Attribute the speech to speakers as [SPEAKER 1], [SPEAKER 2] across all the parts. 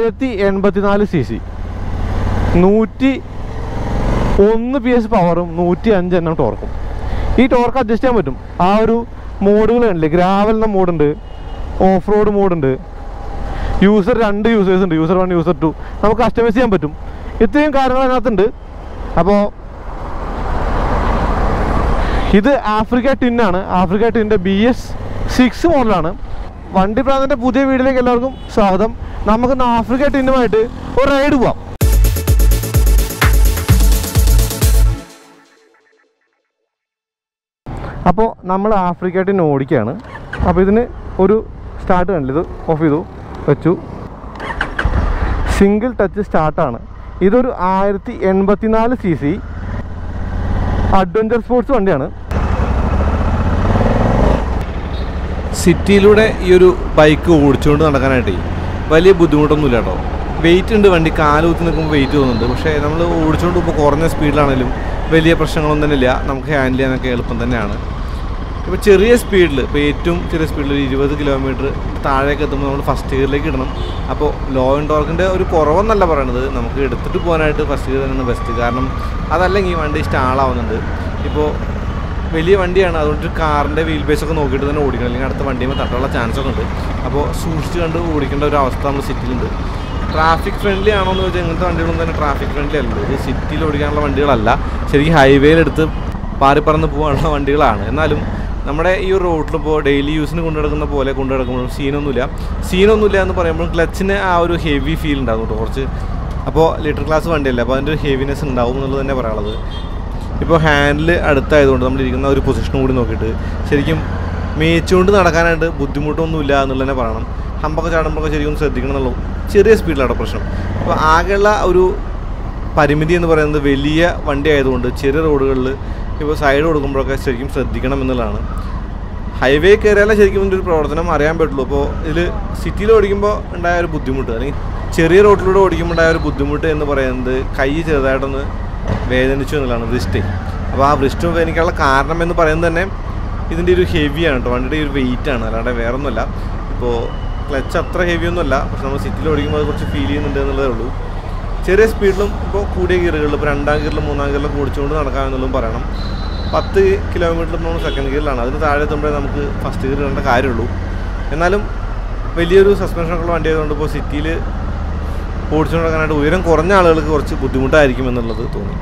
[SPEAKER 1] ആയിരത്തി എൺപത്തിനാല് C C നൂറ്റി ഒന്ന് പി എസ് പവറും നൂറ്റി അഞ്ച് എണ്ണം ടോർക്കും ഈ ടോർക്ക് അഡ്ജസ്റ്റ് ചെയ്യാൻ പറ്റും ആ ഒരു മോഡുകൾ കണ്ടില്ലേ ഗ്രാവൽ എന്ന മോഡുണ്ട് ഓഫ് റോഡ് മോഡുണ്ട് യൂസർ രണ്ട് യൂസേഴ്സ് ഉണ്ട് യൂസർ വൺ യൂസർ ടു നമുക്ക് കസ്റ്റമൈസ് ചെയ്യാൻ പറ്റും ഇത്രയും കാര്യങ്ങൾ അതിനകത്തുണ്ട് അപ്പോൾ ഇത് ആഫ്രിക്ക ടിന്നാണ് ആഫ്രിക്ക ടിൻ്റെ ബി എസ് സിക്സ് മോഡലാണ് വണ്ടി പ്രാന്തൻ്റെ പുതിയ വീട്ടിലേക്ക് എല്ലാവർക്കും സ്വാഗതം നമുക്ക് ഇന്ന് ആഫ്രിക്ക ടിന്നുമായിട്ട് ഒരു റൈഡ് പോവാം അപ്പോൾ നമ്മൾ ആഫ്രിക്ക ടിൻ ഓടിക്കുകയാണ് അപ്പോൾ ഇതിന് ഒരു സ്റ്റാർട്ട് കണ്ടില്ല ഇത് ഓഫ് ചെയ്തു വെച്ചു സിംഗിൾ ടച്ച് സ്റ്റാർട്ടാണ് ഇതൊരു ആയിരത്തി എൺപത്തിനാല് സി സി അഡ്വഞ്ചർ സ്പോർട്സ് വണ്ടിയാണ്
[SPEAKER 2] സിറ്റിയിലൂടെ ഈ ഒരു ബൈക്ക് ഓടിച്ചുകൊണ്ട് നടക്കാനായിട്ടേ വലിയ ബുദ്ധിമുട്ടൊന്നുമില്ല കേട്ടോ വെയിറ്റ് ഉണ്ട് വണ്ടി കാലൂത്തി നിൽക്കുമ്പോൾ വെയിറ്റ് തോന്നുന്നുണ്ട് പക്ഷേ നമ്മൾ ഓടിച്ചുകൊണ്ട് ഇപ്പോൾ കുറഞ്ഞ സ്പീഡിലാണെങ്കിലും വലിയ പ്രശ്നങ്ങളൊന്നും തന്നെ ഇല്ല നമുക്ക് ഹാൻഡിൽ ചെയ്യാനൊക്കെ എളുപ്പം തന്നെയാണ് ഇപ്പോൾ ചെറിയ സ്പീഡിൽ ഇപ്പോൾ ഏറ്റവും ചെറിയ സ്പീഡിൽ ഒരു ഇരുപത് കിലോമീറ്റർ താഴേക്ക് എത്തുമ്പോൾ നമ്മൾ ഫസ്റ്റ് ഗിയറിലേക്ക് ഇടണം അപ്പോൾ ലോ ആൻഡ് ടോർക്കിൻ്റെ ഒരു കുറവെന്നല്ല പറയണത് നമുക്ക് എടുത്തിട്ട് പോകാനായിട്ട് ഫസ്റ്റ് ഗിയർ തന്നെയാണ് ബെസ്റ്റ് കാരണം അതല്ലെങ്കിൽ വണ്ടി സ്റ്റാളാവുന്നുണ്ട് ഇപ്പോൾ വലിയ വണ്ടിയാണ് അതുകൊണ്ട് ഒരു കാറിൻ്റെ വീൽ ബേസ് ഒക്കെ നോക്കിയിട്ട് തന്നെ ഓടിക്കണം അല്ലെങ്കിൽ അടുത്ത വണ്ടിയുമ്പോൾ തട്ടാനുള്ള ചാൻസ് ഒക്കെ ഉണ്ട് അപ്പോൾ സൂക്ഷിച്ച് കണ്ട് ഓടിക്കേണ്ട ഒരു അവസ്ഥ നമ്മൾ സിറ്റിയിലുണ്ട് ട്രാഫിക് ഫ്രണ്ട്ലി ആണോ എന്ന് ചോദിച്ചാൽ ഇങ്ങനത്തെ വണ്ടികളൊന്നും തന്നെ ട്രാഫിക് ഫ്രണ്ട്ലി അല്ല ഇത് സിറ്റിയിൽ ഓടിക്കാനുള്ള വണ്ടികളല്ല ശരിക്കും ഹൈവേയിലെടുത്ത് പാറിപ്പറന്ന് പോകാനുള്ള വണ്ടികളാണ് എന്നാലും നമ്മുടെ ഈ ഒരു റോഡിൽ ഇപ്പോൾ ഡെയിലി യൂസിന് കൊണ്ടു നടക്കുന്ന പോലെ കൊണ്ടു നടക്കുമ്പോഴും സീനൊന്നുമില്ല സീനൊന്നുമില്ല എന്ന് പറയുമ്പോൾ ക്ലച്ചിന് ആ ഒരു ഹെവി ഫീൽ ഉണ്ടാകും കേട്ടോ കുറച്ച് അപ്പോൾ ലിറ്റർ ക്ലാസ് വണ്ടിയല്ല അപ്പോൾ അതിൻ്റെ ഒരു ഹെവിനെസ് ഉണ്ടാവും എന്നുള്ളത് തന്നെ പറയാനുള്ളത് ഇപ്പോൾ ഹാൻഡിൽ അടുത്തായതുകൊണ്ട് നമ്മൾ ഇരിക്കുന്ന ഒരു പൊസിഷൻ കൂടി നോക്കിയിട്ട് ശരിക്കും മേച്ചുകൊണ്ട് നടക്കാനായിട്ട് ബുദ്ധിമുട്ടൊന്നുമില്ല എന്നുള്ളത് തന്നെ പറയണം ഹമ്പൊക്കെ ചാടുമ്പോഴൊക്കെ ശരിക്കും ശ്രദ്ധിക്കണം എന്നുള്ളൂ ചെറിയ സ്പീഡിലാണ് പ്രശ്നം അപ്പോൾ ആകെയുള്ള ഒരു പരിമിതി എന്ന് പറയുന്നത് വലിയ വണ്ടി ആയതുകൊണ്ട് ചെറിയ റോഡുകളിൽ ഇപ്പോൾ സൈഡ് കൊടുക്കുമ്പോഴൊക്കെ ശരിക്കും ശ്രദ്ധിക്കണം എന്നുള്ളതാണ് ഹൈവേ കയറിയാലേ ശരിക്കും ഇതിൻ്റെ ഒരു പ്രവർത്തനം അറിയാൻ പറ്റുള്ളൂ അപ്പോൾ ഇതിൽ സിറ്റിയിൽ ഓടിക്കുമ്പോൾ ഉണ്ടായ ഒരു ബുദ്ധിമുട്ട് അല്ലെങ്കിൽ ചെറിയ റോഡിലൂടെ ഓടിക്കുമ്പോൾ ഉണ്ടായ ഒരു ബുദ്ധിമുട്ട് എന്ന് പറയുന്നത് കൈ ചെറുതായിട്ടൊന്ന് വേദനിച്ചു എന്നുള്ളതാണ് വൃഷ്ടി അപ്പോൾ ആ വൃഷ്ടി വേദനിക്കാനുള്ള കാരണം എന്ന് പറയുന്നത് തന്നെ ഇതിൻ്റെ ഒരു ഹെവിയാണ് കേട്ടോ വണ്ടിയുടെ ഒരു വെയിറ്റ് ആണ് അല്ലാണ്ട് വേറെ ഒന്നുമല്ല ഇപ്പോൾ ക്ലച്ച് അത്ര ഹെവി ഒന്നുമല്ല പക്ഷെ നമ്മൾ സിറ്റിയിൽ ഓടിക്കുമ്പോൾ അത് കുറച്ച് ഫീൽ ചെയ്യുന്നുണ്ട് എന്നുള്ളതേ ഉള്ളൂ ചെറിയ സ്പീഡിലും ഇപ്പോൾ കൂടിയ ഗിയറുകളിൽ ഇപ്പോൾ രണ്ടാം ഗിയറിലും മൂന്നാം ഗിയറിലും ഓടിച്ചുകൊണ്ട് നടക്കാമെന്നുള്ളതും പറയണം പത്ത് കിലോമീറ്റർ നമ്മൾ സെക്കൻഡ് ഗിയറിലാണ് അതിന് താഴെ എത്തുമ്പോഴേ നമുക്ക് ഫസ്റ്റ് ഗിയർ ഇടേണ്ട കാര്യമുള്ളൂ എന്നാലും വലിയൊരു സസ്പെൻഷനൊക്കെ ഉള്ള വണ്ടി ആയതുകൊണ്ട് ഇപ്പോൾ സിറ്റിയിൽ ഓടിച്ചുകൊണ്ട് നടക്കാനായിട്ട് ഉയരം കുറഞ്ഞ ആളുകൾക്ക് കുറച്ച് ബുദ്ധിമുട്ടായിരിക്കും എന്നുള്ളത് തോന്നി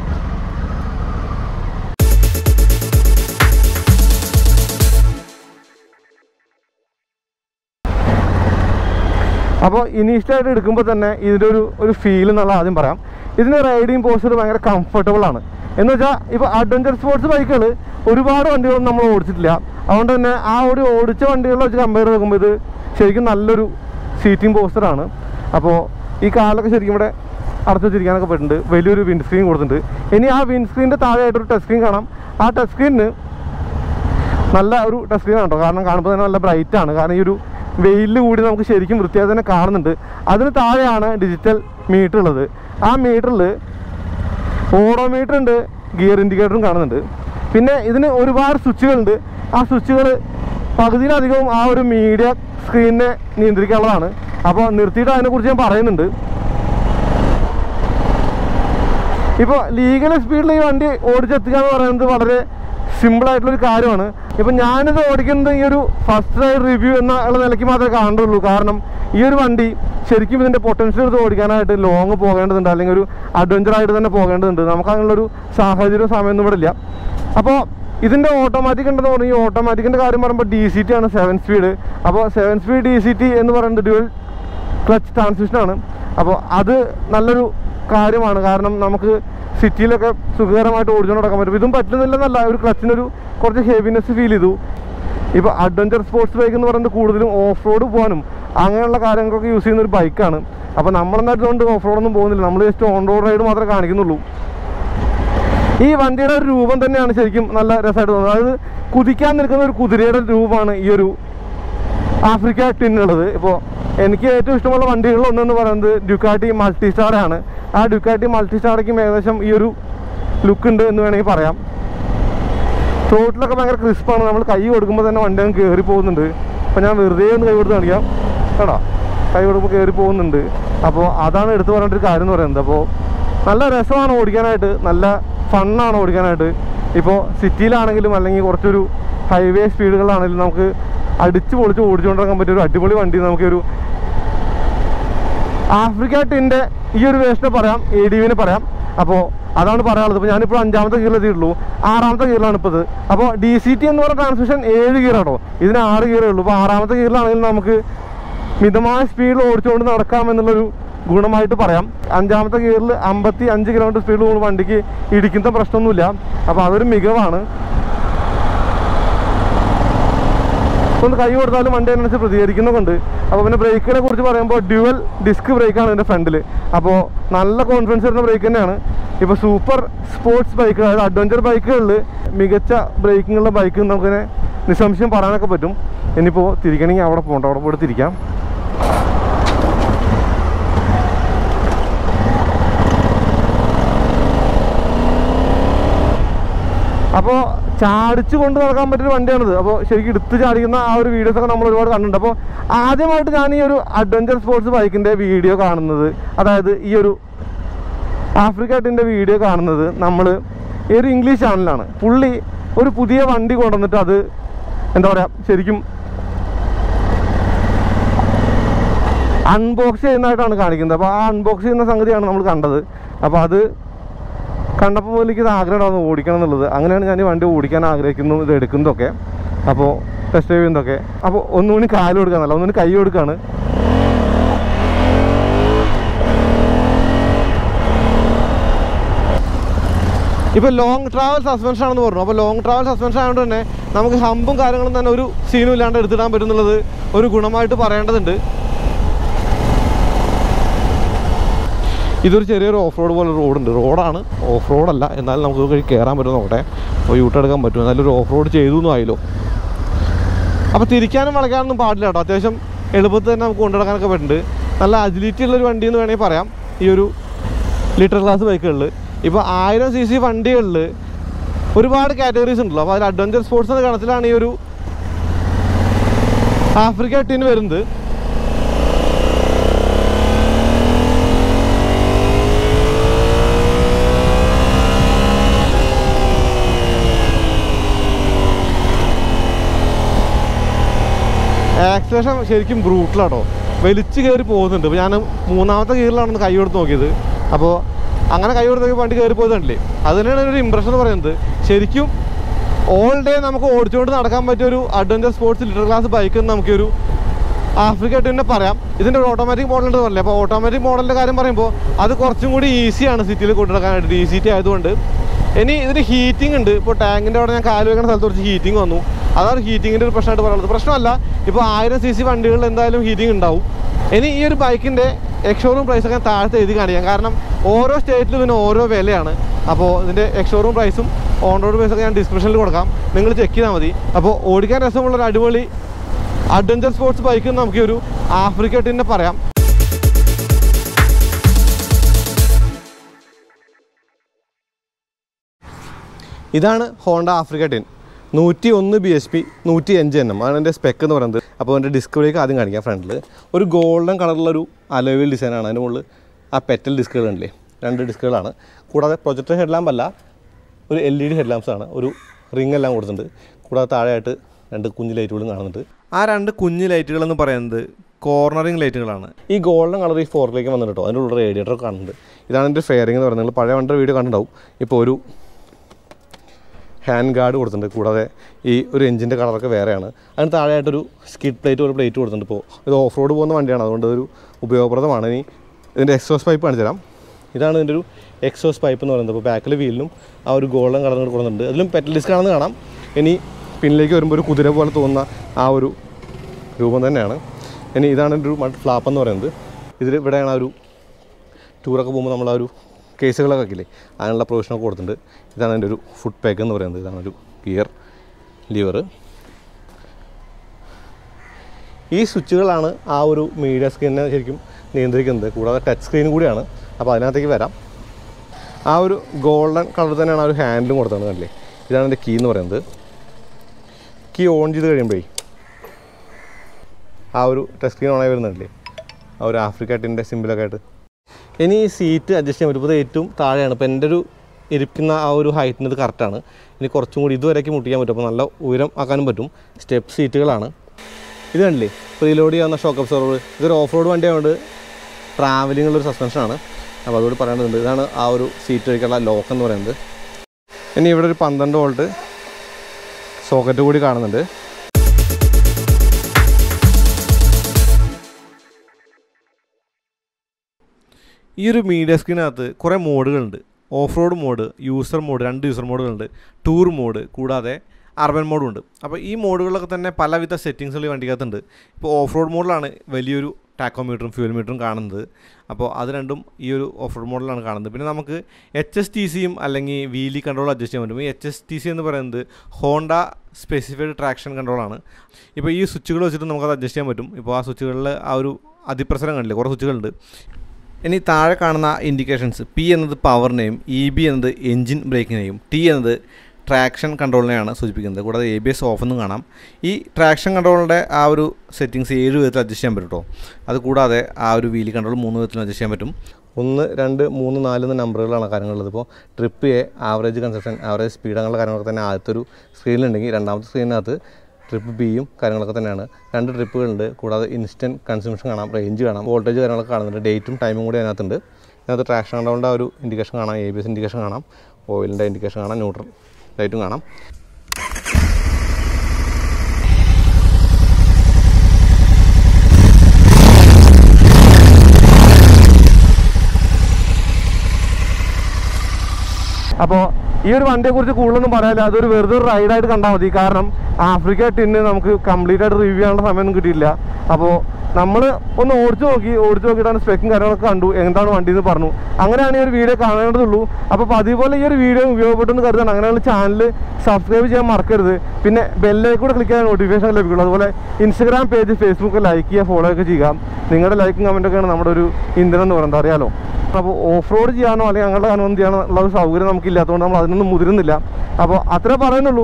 [SPEAKER 1] അപ്പോൾ ഇനീഷ്യലായിട്ട് എടുക്കുമ്പോൾ തന്നെ ഇതിൻ്റെ ഒരു ഒരു ഫീൽ എന്നുള്ള ആദ്യം പറയാം ഇതിൻ്റെ റൈഡിങ് പോസ്റ്റർ ഭയങ്കര കംഫർട്ടബിൾ ആണ് എന്ന് വെച്ചാൽ ഇപ്പോൾ അഡ്വഞ്ചർ സ്പോർട്സ് ബൈക്കുകൾ ഒരുപാട് വണ്ടികളൊന്നും നമ്മൾ ഓടിച്ചിട്ടില്ല അതുകൊണ്ട് തന്നെ ആ ഒരു ഓടിച്ച വണ്ടികളെ വെച്ച് കമ്പയർ ചെയ്ത് നോക്കുമ്പോൾ ഇത് ശരിക്കും നല്ലൊരു സീറ്റിംഗ് പോസ്റ്ററാണ് അപ്പോൾ ഈ കാലൊക്കെ ശരിക്കും ഇവിടെ അടച്ചു വെച്ചിരിക്കാനൊക്കെ പറ്റുന്നുണ്ട് വലിയൊരു വിൻഡ് സ്ക്രീൻ കൊടുത്തിട്ടുണ്ട് ഇനി ആ വിൻഡ് സ്ക്രീനിൻ്റെ താഴെയായിട്ടൊരു ടച്ച് സ്ക്രീൻ കാണാം ആ ടച്ച് സ്ക്രീനിന് നല്ല ഒരു ടച്ച് സ്ക്രീൻ കേട്ടോ കാരണം കാണുമ്പോൾ തന്നെ നല്ല ബ്രൈറ്റ് ആണ് കാരണം ഈ ഒരു വെയിലിൽ കൂടി നമുക്ക് ശരിക്കും വൃത്തിയായി തന്നെ കാണുന്നുണ്ട് അതിന് താഴെയാണ് ഡിജിറ്റൽ മീറ്റർ ഉള്ളത് ആ മീറ്ററിൽ ഓഡോമീറ്റർ ഉണ്ട് ഗിയർ ഇൻഡിക്കേറ്ററും കാണുന്നുണ്ട് പിന്നെ ഇതിന് ഒരുപാട് സ്വിച്ചുകളുണ്ട് ആ സ്വിച്ചുകൾ പകുതിയിലധികവും ആ ഒരു മീഡിയ സ്ക്രീനിനെ നിയന്ത്രിക്കാനുള്ളതാണ് അപ്പോൾ നിർത്തിയിട്ട് അതിനെക്കുറിച്ച് ഞാൻ പറയുന്നുണ്ട് ഇപ്പോൾ ലീഗൽ സ്പീഡിൽ ഈ വണ്ടി ഓടിച്ചെത്തുക എന്ന് പറയുന്നത് വളരെ സിമ്പിൾ ആയിട്ടുള്ളൊരു കാര്യമാണ് ഇപ്പം ഞാനിത് ഓടിക്കുന്നത് ഈ ഒരു ഫസ്റ്റ് റൈഡ് റിവ്യൂ എന്ന ഉള്ള നിലയ്ക്ക് മാത്രമേ കാണുള്ളൂ കാരണം ഈ ഒരു വണ്ടി ശരിക്കും ഇതിൻ്റെ പൊട്ടൻഷ്യൽ എടുത്ത് ഓടിക്കാനായിട്ട് ലോങ് പോകേണ്ടതുണ്ട് അല്ലെങ്കിൽ ഒരു അഡ്വഞ്ചർ ആയിട്ട് തന്നെ പോകേണ്ടതുണ്ട് നമുക്ക് അങ്ങനെയുള്ളൊരു സാഹചര്യവും സമയമൊന്നും ഇവിടെ ഇല്ല അപ്പോൾ ഇതിൻ്റെ ഓട്ടോമാറ്റിക് ഉണ്ടെന്ന് പറഞ്ഞു ഈ ഓട്ടോമാറ്റിക്കിൻ്റെ കാര്യം പറയുമ്പോൾ ഡി സി ടി ആണ് സെവൻ സ്പീഡ് അപ്പോൾ seven speed D C T എന്ന് പറയുന്നത് ഡ്യുവൽ ക്ലച്ച് ട്രാൻസ്മിഷനാണ് അപ്പോൾ അത് നല്ലൊരു കാര്യമാണ് കാരണം നമുക്ക് സിറ്റിയിലൊക്കെ സുഖകരമായിട്ട് ഓടിച്ചുകൊണ്ട് നടക്കാൻ പറ്റും ഇതും പറ്റുന്നില്ലെന്നല്ല ഒരു ക്ലച്ചിനൊരു കുറച്ച് ഹെവിനെസ് ഫീൽ ചെയ്തു ഇപ്പോൾ അഡ്വഞ്ചർ സ്പോർട്സ് ബൈക്ക് എന്ന് പറയുന്നത് കൂടുതലും ഓഫ് റോഡ് പോകാനും അങ്ങനെയുള്ള കാര്യങ്ങൾക്കൊക്കെ യൂസ് ചെയ്യുന്ന ഒരു ബൈക്കാണ് അപ്പോൾ നമ്മളെന്നായിട്ട് ഓഫ് റോഡൊന്നും പോകുന്നില്ല നമ്മൾ ജസ്റ്റ് ഓൺ റോഡ് റൈഡ് മാത്രമേ കാണിക്കുന്നുള്ളൂ ഈ വണ്ടിയുടെ ഒരു രൂപം തന്നെയാണ് ശരിക്കും നല്ല രസമായിട്ട് തോന്നുന്നത് അതായത് കുതിക്കാൻ നിൽക്കുന്ന ഒരു കുതിരയുടെ രൂപമാണ് ഈ ഒരു ആഫ്രിക്ക ടിന്നുള്ളത് ഇപ്പോൾ എനിക്ക് ഏറ്റവും ഇഷ്ടമുള്ള വണ്ടികളിൽ ഒന്നെന്ന് പറയുന്നത് ഡ്യുക്കാട്ടി മൾട്ടി സ്റ്റാറാണ് ആ ഡ്യുക്കാട്ടി മൾട്ടി സ്റ്റാറയ്ക്കും ഏകദേശം ഈ ഒരു ലുക്ക് ഉണ്ട് എന്ന് വേണമെങ്കിൽ പറയാം റോട്ടിലൊക്കെ ഭയങ്കര ക്രിസ്പാണ് നമ്മൾ കൈ കൊടുക്കുമ്പോൾ തന്നെ വണ്ടി അങ്ങ് കയറി പോകുന്നുണ്ട് അപ്പോൾ ഞാൻ വെറുതെ ഒന്ന് കൈ കൊടുത്ത് കാണിക്കാം കേട്ടോ കൈ കൊടുക്കുമ്പോൾ കയറി പോകുന്നുണ്ട് അപ്പോൾ അതാണ് എടുത്തു പറയേണ്ട ഒരു കാര്യം എന്ന് പറയുന്നത് അപ്പോൾ നല്ല രസമാണ് ഓടിക്കാനായിട്ട് നല്ല ഫണ്ണാണ് ഓടിക്കാനായിട്ട് ഇപ്പോൾ സിറ്റിയിലാണെങ്കിലും അല്ലെങ്കിൽ കുറച്ചൊരു ഹൈവേ സ്പീഡുകളിലാണെങ്കിലും നമുക്ക് അടിച്ച് പൊളിച്ച് ഓടിച്ചുകൊണ്ടിരിക്കാൻ പറ്റിയ ഒരു അടിപൊളി വണ്ടി നമുക്കൊരു ആഫ്രിക്ക ടിൻ്റെ ഈ ഒരു വേഷനെ പറയാം എ ഡി വിനെ പറയാം അപ്പോൾ അതാണ് പറയാനുള്ളത് ഇപ്പോൾ ഞാനിപ്പോൾ അഞ്ചാമത്തെ ഗിയറിലെത്തിയിട്ടുള്ളൂ ആറാമത്തെ ഗിയറിലാണ് ഇപ്പോൾ ഇത് അപ്പോൾ ഡി സി ടി എന്ന് പറയുന്ന ട്രാൻസ്മിഷൻ ഏഴ് ഗിയറാണോ ഇതിന് ആറ് ഗിയറേ ഉള്ളൂ അപ്പോൾ ആറാമത്തെ ഗിയറിലാണെങ്കിൽ നമുക്ക് മിതമായ സ്പീഡിൽ ഓടിച്ചുകൊണ്ട് നടക്കാമെന്നുള്ളൊരു ഗുണമായിട്ട് പറയാം അഞ്ചാമത്തെ ഗിയറിൽ അമ്പത്തി അഞ്ച് കിലോമീറ്റർ സ്പീഡിൽ പോകുന്ന വണ്ടിക്ക് ഇടിക്കുന്ന പ്രശ്നമൊന്നുമില്ല അപ്പോൾ അതൊരു മികവാണ് ഒന്ന് കൈ കൊടുത്താലും വണ്ടി അതിനനുസരിച്ച് പ്രതികരിക്കുന്നതുകൊണ്ട് അപ്പോൾ പിന്നെ ബ്രേക്കിനെ കുറിച്ച് പറയുമ്പോൾ ഡ്യുവൽ ഡിസ്ക് ബ്രേക്കാണ് ഇതിൻ്റെ ഫ്രണ്ടിൽ അപ്പോൾ നല്ല കോൺഫിഡൻസ് വരുന്ന ബ്രേക്ക് തന്നെയാണ് ഇപ്പോൾ സൂപ്പർ സ്പോർട്സ് ബൈക്ക് അതായത് അഡ്വഞ്ചർ ബൈക്കുകളിൽ മികച്ച ബ്രേക്കിങ്ങുള്ള ബൈക്ക് നമുക്കിനെ നിസ്സംശയം പറയാനൊക്കെ പറ്റും ഇനിയിപ്പോൾ തിരിക്കണമെങ്കിൽ അവിടെ പോകണ്ട അവിടെ പോയിട്ട് തിരിക്കാം അപ്പോൾ ചാടിച്ചു കൊണ്ട് നടക്കാൻ പറ്റിയൊരു വണ്ടിയാണിത് അപ്പോൾ ശരിക്കും എടുത്ത് ചാടിക്കുന്ന ആ ഒരു വീഡിയോസ് ഒക്കെ നമ്മൾ ഒരുപാട് കണ്ടിട്ടുണ്ട് അപ്പോൾ ആദ്യമായിട്ട് ഞാൻ ഈ ഒരു അഡ്വഞ്ചർ സ്പോർട്സ് ബൈക്കിൻ്റെ വീഡിയോ കാണുന്നത് അതായത് ഈ ഒരു ആഫ്രിക്കറ്റിൻ്റെ വീഡിയോ കാണുന്നത് നമ്മൾ ഈ ഒരു ഇംഗ്ലീഷ് ചാനലാണ് പുള്ളി ഒരു പുതിയ വണ്ടി കൊണ്ടുവന്നിട്ട് അത് എന്താ പറയുക ശരിക്കും അൺബോക്സ് ചെയ്യുന്നതായിട്ടാണ് കാണിക്കുന്നത് അപ്പോൾ ആ അൺബോക്സ് ചെയ്യുന്ന സംഗതിയാണ് നമ്മൾ കണ്ടത് അപ്പോൾ അത് കണ്ടപ്പോൾ മുതൽ എനിക്ക് ഇത് ആഗ്രഹമാണ് ഓടിക്കണം എന്നുള്ളത് അങ്ങനെയാണ് ഞാൻ ഈ വണ്ടി ഓടിക്കാൻ ആഗ്രഹിക്കുന്നു ഇത് എടുക്കുന്നതൊക്കെ അപ്പോൾ ടെസ്റ്റ് ചെയ്യുന്നതൊക്കെ അപ്പോൾ ഒന്നുകൂടി കാല് കൊടുക്കാന്നല്ല ഒന്നുകൂടി കൈ കൊടുക്കാണ് ഇപ്പോൾ ലോങ് ട്രാവൽ സസ്പെൻഷൻ ആണെന്ന് പറഞ്ഞു അപ്പോൾ ലോങ് ട്രാവൽ സസ്പെൻഷൻ ആയതുകൊണ്ട് തന്നെ നമുക്ക് ഹമ്പും കാര്യങ്ങളും തന്നെ ഒരു സീനും ഇല്ലാണ്ട് എടുത്തിടാൻ പറ്റുന്നുള്ളത് ഒരു ഗുണമായിട്ട് പറയേണ്ടതുണ്ട് ഇതൊരു ചെറിയൊരു ഓഫ് റോഡ് പോലെ റോഡുണ്ട് റോഡാണ് ഓഫ് റോഡല്ല എന്നാലും നമുക്ക് ഇത് വഴി കയറാൻ പറ്റും നോക്കട്ടെ അപ്പോൾ യൂട്ടെടുക്കാൻ പറ്റും എന്നാലും ഒരു ഓഫ് റോഡ് ചെയ്തു എന്നും ആയല്ലോ അപ്പോൾ തിരിക്കാനും വളയ്ക്കാനൊന്നും പാടില്ല കേട്ടോ അത്യാവശ്യം എളുപ്പത്തിൽ തന്നെ നമുക്ക് കൊണ്ടുനടക്കാനൊക്കെ പറ്റുന്നുണ്ട് നല്ല അജിലിറ്റി ഉള്ളൊരു വണ്ടി എന്ന് വേണമെങ്കിൽ പറയാം ഈ ഒരു ലിറ്റർ ക്ലാസ് ബൈക്കുകളിൽ ഇപ്പോൾ ആയിരം സി സി വണ്ടികളിൽ ഒരുപാട് കാറ്റഗറീസ് ഉണ്ടല്ലോ അപ്പോൾ അതിൽ അഡ്വഞ്ചർ സ്പോർട്സ് എന്ന ഗണത്തിലാണ് ഈ ഒരു ആഫ്രിക്ക ടിന് വരുന്നത് ആക്സിലേഷൻ ശരിക്കും ബ്രൂട്ടലാട്ടോ വലിച്ചു കയറി പോകുന്നുണ്ട് ഇപ്പോൾ ഞാൻ മൂന്നാമത്തെ ഗിയറിലാണ് കൈ കൊടുത്ത് നോക്കിയത് അപ്പോൾ അങ്ങനെ കൈ കൊടുത്ത് നോക്കി വണ്ടി കയറി പോയതല്ലേ അത് തന്നെയാണ് ഒരു ഇമ്പ്രഷൻ എന്ന് പറയുന്നത് ശരിക്കും ഓൾ ഡേ നമുക്ക് ഓടിച്ചുകൊണ്ട് നടക്കാൻ പറ്റിയ ഒരു adventure sports litre class bike നമുക്കൊരു ആഫ്രിക്ക ടിന്നെ പറയാം ഇതിൻ്റെ ഒരു ഓട്ടോമാറ്റിക് മോഡൽ ഉണ്ട് പറഞ്ഞില്ലേ അപ്പോൾ ഓട്ടോമാറ്റിക് മോഡലിൻ്റെ കാര്യം പറയുമ്പോൾ അത് കുറച്ചും കൂടി ഈസിയാണ് സിറ്റിയിൽ കൊണ്ടുനടക്കാനായിട്ട് ഡി സി ടി ആയതുകൊണ്ട് ഇനി ഇതിന് ഹീറ്റിംഗ് ഉണ്ട് ഇപ്പോൾ ടാങ്കിൻ്റെ അവിടെ ഞാൻ കാല് വെക്കുന്ന സ്ഥലത്ത് കുറച്ച് ഹീറ്റിംഗ് വന്നു അതാണ് ഹീറ്റിങ്ങിൻ്റെ ഒരു പ്രശ്നമായിട്ട് പറയുന്നത് പ്രശ്നമല്ല ഇപ്പോൾ ആയിരം സി സി വണ്ടികളിൽ എന്തായാലും ഹീറ്റിംഗ് ഉണ്ടാവും ഇനി ഈ ഒരു ബൈക്കിൻ്റെ എക്സ്ഷോറൂം പ്രൈസ് ഒക്കെ താഴത്തെ എഴുതി കാണിക്കാം കാരണം ഓരോ സ്റ്റേറ്റിലും പിന്നെ ഓരോ വിലയാണ് അപ്പോൾ ഇതിൻ്റെ എക്സ്ഷോറൂം പ്രൈസും ഓൺ റോഡ് പ്രൈസൊക്കെ ഞാൻ ഡിസ്ക്രിപ്ഷനിൽ കൊടുക്കാം നിങ്ങൾ ചെക്ക് ചെയ്താൽ മതി അപ്പോൾ ഓടിക്കാൻ രസമുള്ള ഒരു അടിപൊളി അഡ്വഞ്ചർ സ്പോർട്സ് ബൈക്ക് നമുക്ക് ഒരു ആഫ്രിക്ക ടിന്നെ പറയാം ഇതാണ് ഹോണ്ട ആഫ്രിക്ക ടെൻ നൂറ്റി ഒന്ന് ബി എച്ച് പി നൂറ്റി അഞ്ച് എൻ എം അതാണ് എൻ്റെ സ്പെക്ക് എന്ന് പറയുന്നത് അപ്പോൾ എൻ്റെ ഡിസ്പ്ലേക്ക് ആദ്യം കാണിക്കാം ഫ്രണ്ടിൽ ഒരു ഗോൾഡൻ കളറിലൊരു അലോവിൽ ഡിസൈനാണ് അതിന് മുകളിൽ ആ പെറ്റൽ ഡിസ്കുകളുണ്ടല്ലേ രണ്ട് ഡിസ്കുകളാണ് കൂടാതെ പ്രൊജക്ടർ ഹെഡ് ലാമ്പ് അല്ല ഒരു L E D head lamps ആണ് ഒരു റിംഗ് എല്ലാം കൊടുത്തിട്ടുണ്ട് കൂടാതെ താഴെയായിട്ട് രണ്ട് കുഞ്ഞു ലൈറ്റുകളും കാണുന്നുണ്ട്
[SPEAKER 2] ആ രണ്ട് കുഞ്ഞു ലൈറ്റുകൾ എന്ന് പറയുന്നത് കോർണറിങ് ലൈറ്റുകളാണ്
[SPEAKER 1] ഈ ഗോൾഡൻ കളർ ഈ ഫോറിലേക്ക് വന്നിട്ട് കേട്ടോ അതിൻ്റെ ഉള്ള റേഡിയേറ്റർ കാണുന്നുണ്ട് ഇതാണ് എൻ്റെ ഫെയറിംഗ് എന്ന് പറയുന്നത് നിങ്ങൾ പഴയ വണ്ടിയുടെ വീഡിയോ കണ്ടിട്ടുണ്ടാവും ഇപ്പോൾ ഒരു ഹാൻഡ് ഗാർഡ് കൊടുത്തിട്ടുണ്ട് കൂടാതെ ഈ ഒരു എഞ്ചിൻ്റെ കളറൊക്കെ വേറെയാണ് അതിന് താഴെയായിട്ടൊരു സ്കിഡ് പ്ലേറ്റ് ഒരു പ്ലേറ്റ് കൊടുത്തിട്ടുണ്ട് ഇപ്പോൾ ഇത് ഓഫ് റോഡ് പോകുന്ന വണ്ടിയാണ് അതുകൊണ്ട് ഒരു ഉപയോഗപ്രദമാണ് ഇനി ഇതിൻ്റെ എക്സോസ് പൈപ്പ് കാണിച്ചു തരാം ഇതാണ് ഇതിൻ്റെ ഒരു എക്സോസ് പൈപ്പ് എന്ന് പറയുന്നത് അപ്പോൾ ബാക്കിൽ വീലിനും ആ ഒരു ഗോൾഡൻ കളർ കൂടെ കൊടുക്കുന്നുണ്ട് അതിലും പെറ്റൽ ഡിസ്ക് ആണെന്ന് കാണാം ഇനി പിന്നിലേക്ക് വരുമ്പോൾ ഒരു കുതിര പോലെ തോന്നുന്ന ആ ഒരു രൂപം തന്നെയാണ് ഇനി ഇതാണ് എൻ്റെ ഒരു മഡ് ഫ്ലാപ്പ് എന്ന് പറയുന്നത് ഇതിൽ ഇവിടെയാണ് ആ ഒരു ടൂറൊക്കെ പോകുമ്പോൾ നമ്മൾ ആ ഒരു കേസുകളൊക്കെ ആക്കില്ലേ അതിനുള്ള പ്രൊവിഷനൊക്കെ കൊടുത്തിട്ടുണ്ട് ഇതാണ് എൻ്റെ ഒരു ഫുഡ് പാക്ക് എന്ന് പറയുന്നത് ഇതാണ് ഒരു ഗിയർ ലിവർ ഈ സ്വിച്ചുകളാണ് ആ ഒരു മീഡിയ സ്ക്രീനിനെ ശരിക്കും നിയന്ത്രിക്കുന്നത് കൂടാതെ ടച്ച് സ്ക്രീൻ കൂടിയാണ് അപ്പോൾ അതിനകത്തേക്ക് വരാം ആ ഒരു ഗോൾഡൻ കളർ തന്നെയാണ് ആ ഒരു ഹാൻഡിലും കൊടുത്തത് കണ്ടില്ലേ ഇതാണ് എൻ്റെ കീ എന്ന് പറയുന്നത് കീ ഓൺ ചെയ്ത് കഴിയുമ്പോഴേ ആ ഒരു ടച്ച് സ്ക്രീൻ ഓണായി വരുന്നുണ്ടല്ലേ ആ ഒരു ആഫ്രിക്കറ്റിൻ്റെ സിമ്പിളൊക്കെ ആയിട്ട് ഇനി ഈ സീറ്റ് അഡ്ജസ്റ്റ് ചെയ്യാൻ പറ്റും ഇപ്പോൾ ഇത് ഏറ്റവും താഴെയാണ് ഇപ്പോൾ എൻ്റെ ഒരു ഇരിക്കുന്ന ആ ഒരു ഹൈറ്റിന് ഇത് കറക്റ്റാണ് ഇനി കുറച്ചും കൂടി ഇതുവരേക്ക് മുട്ടിക്കാൻ പറ്റും അപ്പോൾ നല്ല ഉയരം ആക്കാനും പറ്റും സ്റ്റെപ്പ് സീറ്റുകളാണ് ഇത് കണ്ടില്ലേ പ്രീലോഡ് ചെയ്യാവുന്ന ഷോക്ക് അബ്സോർവർ ഇതൊരു ഓഫ് റോഡ് വണ്ടി ആയതുകൊണ്ട് ട്രാവലിംഗ് ഉള്ളൊരു സസ്പെൻഷനാണ് അപ്പോൾ അതുകൂടി പറയേണ്ടതുണ്ട് ഇതാണ് ആ ഒരു സീറ്റ് വഴിക്കുള്ള ലോക്ക് എന്ന് പറയുന്നത് ഇനി ഇവിടെ ഒരു പന്ത്രണ്ട് വോൾട്ട് സോക്കറ്റ് കൂടി കാണുന്നുണ്ട് ഈ ഒരു മീഡിയ സ്ക്രീനകത്ത് കുറേ മോഡുകളുണ്ട് off road mode user mode രണ്ട് യൂസർ മോഡുകളുണ്ട് ടൂർ മോഡ് കൂടാതെ അർബൻ മോഡും ഉണ്ട് അപ്പോൾ ഈ മോഡുകളിലൊക്കെ തന്നെ പലവിധ സെറ്റിങ്സുകൾ ഈ വണ്ടിക്കകത്തുണ്ട് ഇപ്പോൾ ഓഫ് റോഡ് മോഡിലാണ് വലിയൊരു ടാക്കോമീറ്ററും ഫ്യൂൽ മീറ്ററും കാണുന്നത് അപ്പോൾ അത് രണ്ടും ഈ ഒരു ഓഫ് റോഡ് മോഡലാണ് കാണുന്നത് പിന്നെ നമുക്ക് എച്ച് എസ് ടി സിയും അല്ലെങ്കിൽ വീലി കൺട്രോൾ അഡ്ജസ്റ്റ് ചെയ്യാൻ പറ്റും ഈ എച്ച് എസ് ടി സി എന്ന് പറയുന്നത് ഹോണ്ട സ്പെസിഫൈഡ് ട്രാക്ഷൻ കൺട്രോളാണ് ഇപ്പോൾ ഈ സ്വിച്ചുകൾ വെച്ചിട്ട് നമുക്കത് അഡ്ജസ്റ്റ് ചെയ്യാൻ പറ്റും ഇപ്പോൾ ആ സ്വിച്ചുകളിൽ ആ ഒരു അതിപ്രസരം കണ്ടില്ലേ കുറേ സ്വിച്ചുകളുണ്ട് ഇനി താഴെ കാണുന്ന ഇൻഡിക്കേഷൻസ് പി എന്നത് പവറിനെയും ഇ ബി എന്നത് എൻജിൻ ബ്രേക്കിനെയും ടി എന്നത് ട്രാക്ഷൻ കൺട്രോളിനെയാണ് സൂചിപ്പിക്കുന്നത് കൂടാതെ എ ബി എസ് ഓഫ് എന്നും കാണാം ഈ ട്രാക്ഷൻ കൺട്രോളിൻ്റെ ആ ഒരു സെറ്റിങ്സ് ഏഴ് വിധത്തിൽ അഡ്ജസ്റ്റ് ചെയ്യാൻ പറ്റും കേട്ടോ അത് കൂടാതെ ആ ഒരു വീലി കൺട്രോൾ മൂന്ന് വിധത്തിൽ അഡ്ജസ്റ്റ് ചെയ്യാൻ പറ്റും ഒന്ന് രണ്ട് മൂന്ന് നാല് എന്ന നമ്പറുകളാണ് കാര്യങ്ങളുള്ളത് ഇപ്പോൾ trip A average consumption average speed അങ്ങനെയുള്ള കാര്യങ്ങളൊക്കെ തന്നെ ആദ്യത്തെ ഒരു സ്ക്രീനിലുണ്ടെങ്കിൽ രണ്ടാമത്തെ സ്ക്രീനിനകത്ത് ട്രിപ്പ് ബിയും കാര്യങ്ങളൊക്കെ തന്നെയാണ് രണ്ട് ട്രിപ്പുകളുണ്ട് കൂടാതെ ഇൻസ്റ്റൻറ്റ് കൺസ്യൂംഷൻ കാണാം റേഞ്ച് കാണാം വോൾട്ടേജ് കാര്യങ്ങളൊക്കെ കാണുന്നുണ്ട് ഡേറ്റും ടൈമും കൂടി അതിനകത്തുണ്ട് അതിനകത്ത് ട്രാക്ഷൻ കണ്ടോണ്ട ഒരു ഇൻഡിക്കേഷൻ കാണാം എ ബി എസ് ഇൻഡിക്കേഷൻ കാണാം ഓയിലിൻ്റെ ഇൻഡിക്കേഷൻ കാണാം ന്യൂട്രൽ ലൈറ്റും കാണാം അപ്പോൾ ഈ ഒരു വണ്ടിയെക്കുറിച്ച് കൂടുതലൊന്നും പറയാനില്ല അതൊരു വെറുതെ ഒരു റൈഡായിട്ട് കണ്ടാൽ മതി കാരണം ആഫ്രിക്ക ടിന്ന് നമുക്ക് കംപ്ലീറ്റ് ആയിട്ട് റിവ്യൂ ചെയ്യാനുള്ള സമയമൊന്നും കിട്ടിയില്ല അപ്പോൾ നമ്മൾ ഒന്ന് ഓടിച്ചു നോക്കി ഓടിച്ചു നോക്കിയിട്ടാണ് സ്പെക്കും കാര്യങ്ങളൊക്കെ കണ്ടു എന്താണ് വണ്ടി എന്ന് പറഞ്ഞു അങ്ങനെയാണ് ഈ ഒരു വീഡിയോ കാണേണ്ടതുള്ളൂ അപ്പോൾ അതുപോലെ ഈ ഒരു വീഡിയോ ഉപയോഗപ്പെട്ടെന്ന് കരുതാണ് അങ്ങനെയുള്ള ചാനൽ സബ്സ്ക്രൈബ് ചെയ്യാൻ മറക്കരുത് പിന്നെ ബെല്ലേക്ക് കൂടെ ക്ലിക്ക് ചെയ്യാൻ നോട്ടിഫിക്കേഷൻ ലഭിക്കുള്ളൂ അതുപോലെ ഇൻസ്റ്റാഗ്രാം പേജ് ഫേസ്ബുക്ക് ലൈക്ക് ചെയ്യുക ഫോളോ ഒക്കെ ചെയ്യുക നിങ്ങളുടെ ലൈക്കും കമൻറ്റൊക്കെയാണ് നമ്മുടെ ഒരു ഇന്ധനം എന്ന് പറയുന്നത് അറിയാലോ അപ്പോൾ ഓഫ് റോഡ് ചെയ്യാനോ അല്ലെങ്കിൽ അങ്ങനെയുള്ള കാര്യമൊന്നും ചെയ്യാനോ ഉള്ള ഒരു സൗകര്യം നമുക്കില്ലാത്തതുകൊണ്ട് നമ്മൾ അതിനൊന്നും മുതിരുന്നില്ല അപ്പോൾ അത്രേ പറയുന്നുള്ളൂ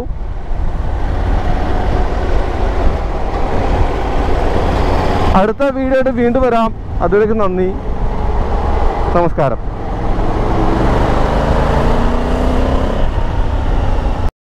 [SPEAKER 1] അടുത്ത വീഡിയോ ആയിട്ട് വീണ്ടും വരാം അതുവരേക്കും നന്ദി നമസ്കാരം